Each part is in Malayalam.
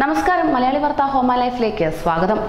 നമസ്കാരം മലയാളി വാർത്ത ഹോമ ലൈഫിലേക്ക് സ്വാഗതം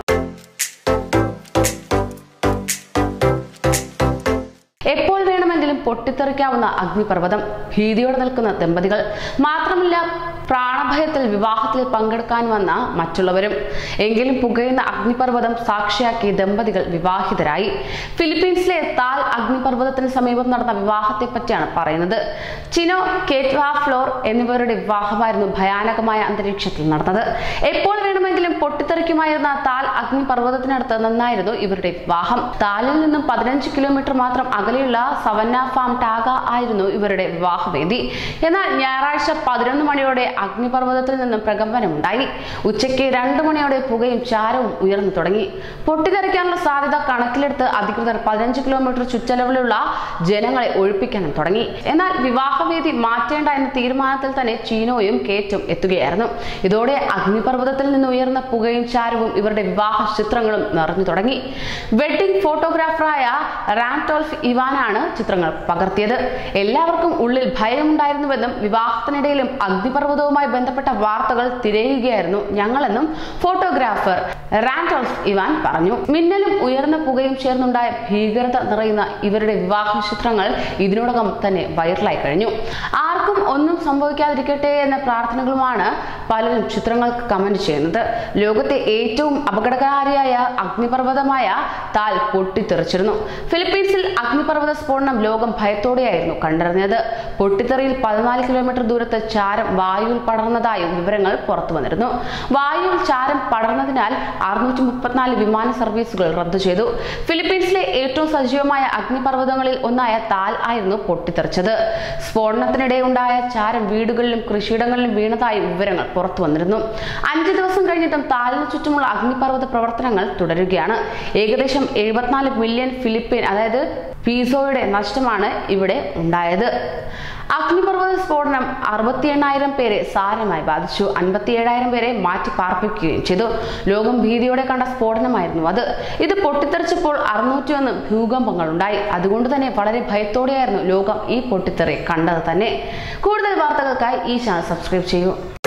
എപ്പോൾ വേണമെങ്കിലും പൊട്ടിത്തെറിക്കാവുന്ന അഗ്നിപർവ്വതം ഭീതിയോടെ നിൽക്കുന്ന ദമ്പതികൾ മാത്രമല്ല പ്രാണഭയത്തിൽ വിവാഹത്തിൽ പങ്കെടുക്കാൻ വന്ന മറ്റുള്ളവരും എങ്കിലും പുകയുന്ന അഗ്നിപർവ്വതം സാക്ഷിയാക്കി ദമ്പതികൾ വിവാഹിതരായി ഫിലിപ്പീൻസിലെ താൽ അഗ്നിപർവ്വതത്തിന് സമീപം നടന്ന വിവാഹത്തെ പറ്റിയാണ് പറയുന്നത് ചിനോ കേറ്റ്വാ ഫ്ലോർ എന്നിവരുടെ വിവാഹമായിരുന്നു ഭയാനകമായ അന്തരീക്ഷത്തിൽ നടന്നത് എപ്പോൾ വേണമെങ്കിലും പൊട്ടിത്തെറിക്കുമായിരുന്ന താൽ അഗ്നിപർവ്വതത്തിനടുത്ത് നിന്നായിരുന്നു ഇവരുടെ വിവാഹം താലിൽ നിന്നും പതിനഞ്ച് കിലോമീറ്റർ മാത്രം അകലെയുള്ള സവന്ന ഫാം ടാഗ ആയിരുന്നു ഇവരുടെ വിവാഹവേദി എന്നാൽ ഞായറാഴ്ച പതിനൊന്ന് മണിയോടെ അഗ്നിപർവ്വതത്തിൽ നിന്നും പ്രകമ്പനമുണ്ടായി ഉച്ചയ്ക്ക് രണ്ടു മണിയോടെ പുകയും ചാരവും ഉയർന്നു തുടങ്ങി പൊട്ടിത്തെറിക്കാനുള്ള സാധ്യത കണക്കിലെടുത്ത് അധികൃതർ പതിനഞ്ച് കിലോമീറ്റർ ചുറ്റളവിലുള്ള ജനങ്ങളെ ഒഴിപ്പിക്കാനും തുടങ്ങി എന്നാൽ വിവാഹവേദി മാറ്റേണ്ട എന്ന തീരുമാനത്തിൽ തന്നെ ചീനോയും കേറ്റും എത്തുകയായിരുന്നു ഇതോടെ അഗ്നിപർവ്വതത്തിൽ നിന്ന് ഉയർന്ന പുകയും ചാരവും ഇവരുടെ വിവാഹ ചിത്രങ്ങളും നിറഞ്ഞു തുടങ്ങി വെഡിംഗ് ഫോട്ടോഗ്രാഫറായ റാൻടോൾഫ് ഇവാനാണ് ചിത്രങ്ങൾ പകർത്തിയത് എല്ലാവർക്കും ഉള്ളിൽ ഭയമുണ്ടായിരുന്നുവെന്നും വിവാഹത്തിനിടയിലും അഗ്നിപർവ്വതവുമായി ബന്ധപ്പെട്ട വാർത്തകൾ തിരയുകയായിരുന്നു ഞങ്ങളെന്നും ഫോട്ടോഗ്രാഫർ റാൻഡോൾഫ് ഇവാൻ പറഞ്ഞു മിന്നലും ഉയർന്ന പുകയും ചേർന്നുണ്ടായ ഭീകരത നിറയുന്ന ഇവരുടെ വിവാഹ ചിത്രങ്ങൾ ഇതിനോടകം തന്നെ വൈറലായി കഴിഞ്ഞു ആർക്കും ഒന്നും സംഭവിക്കാതിരിക്കട്ടെ എന്ന പ്രാർത്ഥനകളുമാണ് പലരും ചിത്രങ്ങൾക്ക് കമന്റ് ചെയ്യുന്നത് ലോകത്തെ ഏറ്റവും അപകടകാരിയായ അഗ്നിപർവ്വതമായ താൽ പൊട്ടിത്തെറിച്ചിരുന്നു ഫിലിപ്പീൻസിൽ അഗ്നിപർവ്വത സ്ഫോടനം ലോകം ഭയത്തോടെയായിരുന്നു കണ്ടറിഞ്ഞത് പൊട്ടിത്തെറിയിൽ പതിനാല് കിലോമീറ്റർ ദൂരത്ത് ചാരം വായുവിൽ പടർന്നതായും വിവരങ്ങൾ പുറത്തു വന്നിരുന്നു വായുവിൽ ചാരം പടർന്നതിനാൽ അറുന്നൂറ്റി മുപ്പത്തിനാല് വിമാന സർവീസുകൾ റദ്ദു ചെയ്തു ഫിലിപ്പീൻസിലെ ഏറ്റവും സജീവമായ അഗ്നിപർവ്വതങ്ങളിൽ ഒന്നായ താൽ ആയിരുന്നു പൊട്ടിത്തെറിച്ചത് സ്ഫോടനത്തിനിടെ ഉണ്ടായ ചാരം വീടുകളിലും കൃഷിയിടങ്ങളിലും വീണതായും വിവരങ്ങൾ പുറത്തു വന്നിരുന്നു അഞ്ച് ദിവസം കഴിഞ്ഞിട്ടും താലിന് ചുറ്റുമുള്ള അഗ്നിപർവ്വത പ്രവർത്തനങ്ങൾ തുടരുകയാണ് ഏകദേശം എഴുപത്തിനാല് മില്യൺ ഫിലിപ്പീൻ അതായത് പീസോയുടെ നഷ്ടമാണ് ഇവിടെ ഉണ്ടായത് അഗ്നിപർവ്വത സ്ഫോടനം അറുപത്തി എണ്ണായിരം പേരെ സാരമായി ബാധിച്ചു അൻപത്തി ഏഴായിരം പേരെ മാറ്റി പാർപ്പിക്കുകയും ചെയ്തു ലോകം ഭീതിയോടെ കണ്ട സ്ഫോടനമായിരുന്നു അത് ഇത് പൊട്ടിത്തെറിച്ചപ്പോൾ അറുന്നൂറ്റിയൊന്ന് ഭൂകമ്പങ്ങൾ ഉണ്ടായി അതുകൊണ്ട് തന്നെ വളരെ ഭയത്തോടെയായിരുന്നു ലോകം ഈ പൊട്ടിത്തെറി കണ്ടത് തന്നെ കൂടുതൽ വാർത്തകൾക്കായി ഈ ചാനൽ സബ്സ്ക്രൈബ് ചെയ്യൂ